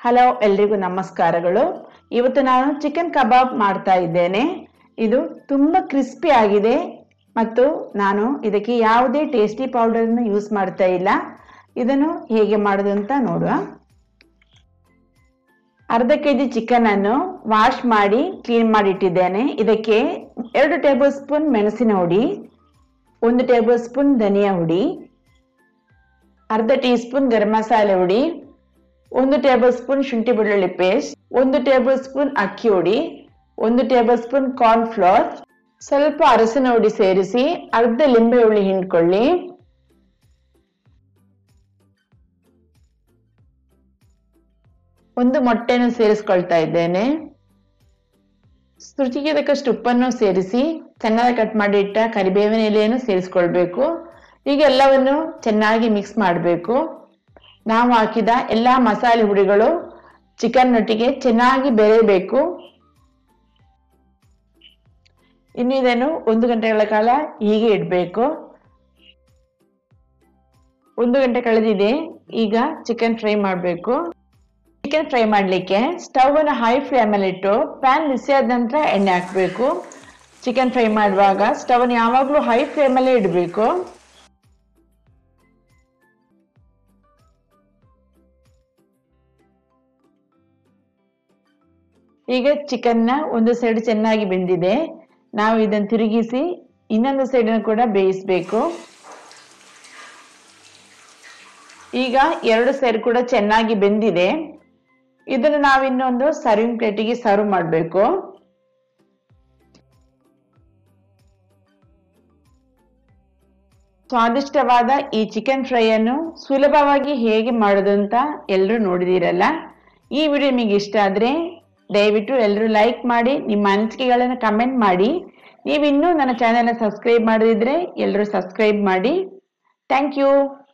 hello ಎಲ್ರಿಗೂ ನಮಸ್ಕಾರಗಳು ಇವತ್ತು ನಾನು ಚಿಕನ್ ಕಬಾಬ್ ಮಾಡ್ತಾ ಇದ್ದೇನೆ ಇದು ತುಂಬ ಕ್ರಿಸ್ಪಿ ಆಗಿದೆ ಮತ್ತು ನಾನು ಇದಕ್ಕೆ ಯಾವುದೇ ಟೇಸ್ಟಿ ಪೌಡರನ್ನು ಯೂಸ್ ಮಾಡ್ತಾ ಇಲ್ಲ ಇದನ್ನು ಹೇಗೆ ಮಾಡೋದು ಅಂತ ನೋಡುವ ಅರ್ಧ ಕೆ ಜಿ ಚಿಕನನ್ನು ವಾಶ್ ಮಾಡಿ ಕ್ಲೀನ್ ಮಾಡಿ ಇಟ್ಟಿದ್ದೇನೆ ಇದಕ್ಕೆ ಎರಡು ಟೇಬಲ್ ಸ್ಪೂನ್ ಮೆಣಸಿನ ಹುಡಿ ಒಂದು ಟೇಬಲ್ ಸ್ಪೂನ್ ಧನಿಯಾ ಹುಡಿ ಅರ್ಧ ಟೀ ಸ್ಪೂನ್ ಗರಂ ಮಸಾಲೆ ಹುಡಿ ಒಂದು ಟೇಬಲ್ ಸ್ಪೂನ್ ಶುಂಠಿ ಬೆಳ್ಳುಳ್ಳಿ ಪೇಸ್ಟ್ ಒಂದು ಟೇಬಲ್ ಸ್ಪೂನ್ ಅಕ್ಕಿ ಹುಡಿ ಒಂದು ಟೇಬಲ್ ಸ್ಪೂನ್ ಕಾರ್ನ್ ಫ್ಲೋರ್ ಸ್ವಲ್ಪ ಅರಸಿನ ಹುಡಿ ಸೇರಿಸಿ ಅರ್ಧ ಲಿಂಬೆ ಹುಳಿ ಹಿಂಡ್ಕೊಳ್ಳಿ ಒಂದು ಮೊಟ್ಟೆಯನ್ನು ಸೇರಿಸ್ಕೊಳ್ತಾ ಇದ್ದೇನೆ ರುಚಿಗೆ ತಕ್ಕಷ್ಟು ಉಪ್ಪನ್ನು ಸೇರಿಸಿ ಚೆನ್ನಾಗಿ ಕಟ್ ಮಾಡಿ ಇಟ್ಟ ಕರಿಬೇವಿನ ಎಲೆಯನ್ನು ಸೇರಿಸ್ಕೊಳ್ಬೇಕು ಈಗ ಎಲ್ಲವನ್ನು ಚೆನ್ನಾಗಿ ಮಿಕ್ಸ್ ಮಾಡಬೇಕು ನಾವು ಹಾಕಿದ ಎಲ್ಲ ಮಸಾಲೆ ಹುಡಿಗಳು ಚಿಕನ್ ನೊಟ್ಟಿಗೆ ಚೆನ್ನಾಗಿ ಬೆರೆಯಬೇಕು ಇನ್ನು ಇದನ್ನು ಒಂದು ಗಂಟೆಗಳ ಕಾಲ ಹೀಗೆ ಇಡಬೇಕು ಒಂದು ಗಂಟೆ ಕಳೆದಿದೆ ಈಗ ಚಿಕನ್ ಫ್ರೈ ಮಾಡಬೇಕು ಚಿಕನ್ ಫ್ರೈ ಮಾಡಲಿಕ್ಕೆ ಸ್ಟವ್ ಅನ್ನು ಹೈ ಫ್ಲೇಮಲ್ಲಿ ಇಟ್ಟು ಪ್ಯಾನ್ ಬಿಸಿ ಆದ ನಂತರ ಎಣ್ಣೆ ಹಾಕಬೇಕು ಚಿಕನ್ ಫ್ರೈ ಮಾಡುವಾಗ ಸ್ಟವ್ ಅನ್ನು ಯಾವಾಗಲೂ ಹೈ ಫ್ಲೇಮಲ್ಲೇ ಇಡಬೇಕು ಈಗ ಚಿಕನ್ನ ಒಂದು ಸೈಡ್ ಚೆನ್ನಾಗಿ ಬೆಂದಿದೆ ನಾವು ಇದನ್ನು ತಿರುಗಿಸಿ ಇನ್ನೊಂದು ಸೈಡನ್ನು ಕೂಡ ಬೇಯಿಸಬೇಕು ಈಗ ಎರಡು ಸೈಡ್ ಕೂಡ ಚೆನ್ನಾಗಿ ಬೆಂದಿದೆ ಇದನ್ನು ನಾವಿನ್ನೊಂದು ಸರ್ವಿಂಗ್ ಪ್ಲೇಟಿಗೆ ಸರ್ವ್ ಮಾಡಬೇಕು ಸ್ವಾದಿಷ್ಟವಾದ ಈ ಚಿಕನ್ ಫ್ರೈ ಅನ್ನು ಸುಲಭವಾಗಿ ಹೇಗೆ ಮಾಡೋದು ಅಂತ ಎಲ್ಲರೂ ನೋಡಿದಿರಲ್ಲ ಈ ವಿಡಿಯೋ ನಿಮಗೆ ಇಷ್ಟ ಆದರೆ ದಯವಿಟ್ಟು ಎಲ್ಲರೂ ಲೈಕ್ ಮಾಡಿ ನಿಮ್ಮ ಅನಿಸಿಕೆಗಳನ್ನು ಕಮೆಂಟ್ ಮಾಡಿ ನೀವು ಇನ್ನೂ ನನ್ನ ಚಾನೆಲ್ನ ಸಬ್ಸ್ಕ್ರೈಬ್ ಮಾಡದಿದ್ರೆ ಎಲ್ಲರೂ ಸಬ್ಸ್ಕ್ರೈಬ್ ಮಾಡಿ ಥ್ಯಾಂಕ್ ಯು